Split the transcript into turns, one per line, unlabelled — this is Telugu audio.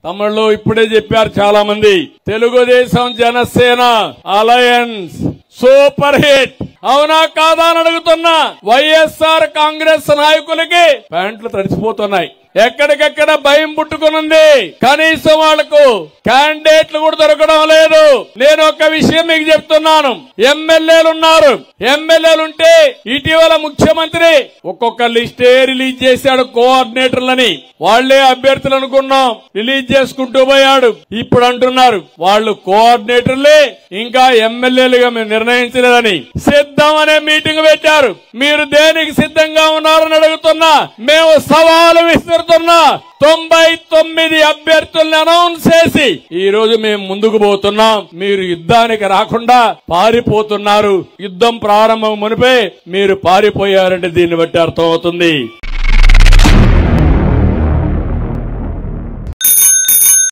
తమిళ్లో ఇప్పుడే చెప్పారు చాలా మంది Telugu Desam Janasena alliance super hit అవునా కాదా అని అడుగుతున్నా వైఎస్ఆర్ కాంగ్రెస్ నాయకులకి ప్యాంట్లు తడిసిపోతున్నాయి ఎక్కడికెక్కడ భయం పుట్టుకునుంది కనీసం వాళ్లకు క్యాండిడేట్లు కూడా దొరకడం లేదు నేను ఒక విషయం మీకు చెప్తున్నాను ఎమ్మెల్యేలు ఉన్నారు ఎమ్మెల్యేలు ఉంటే ఇటీవల ముఖ్యమంత్రి ఒక్కొక్క లిస్టే రిలీజ్ చేశాడు కోఆర్డినేటర్లని వాళ్లే అభ్యర్థులు అనుకున్నాం రిలీజ్ చేసుకుంటూ పోయాడు ఇప్పుడు అంటున్నారు వాళ్ళు కోఆర్డినేటర్లే ఇంకా ఎమ్మెల్యేలుగా మేము నిర్ణయించలేదని సిద్ధం అనే మీటింగ్ పెట్టారు మీరు దేనికి సిద్ధంగా ఉన్నారని అడుగుతున్నా మేము సవాలు విసురుతున్నా తొంభై తొమ్మిది అభ్యర్థుల్ని అనౌన్స్ చేసి ఈ రోజు మేము ముందుకు పోతున్నాం మీరు యుద్ధానికి రాకుండా పారిపోతున్నారు యుద్ధం ప్రారంభం మునిపే మీరు పారిపోయారంటే దీన్ని బట్టి అర్థమవుతుంది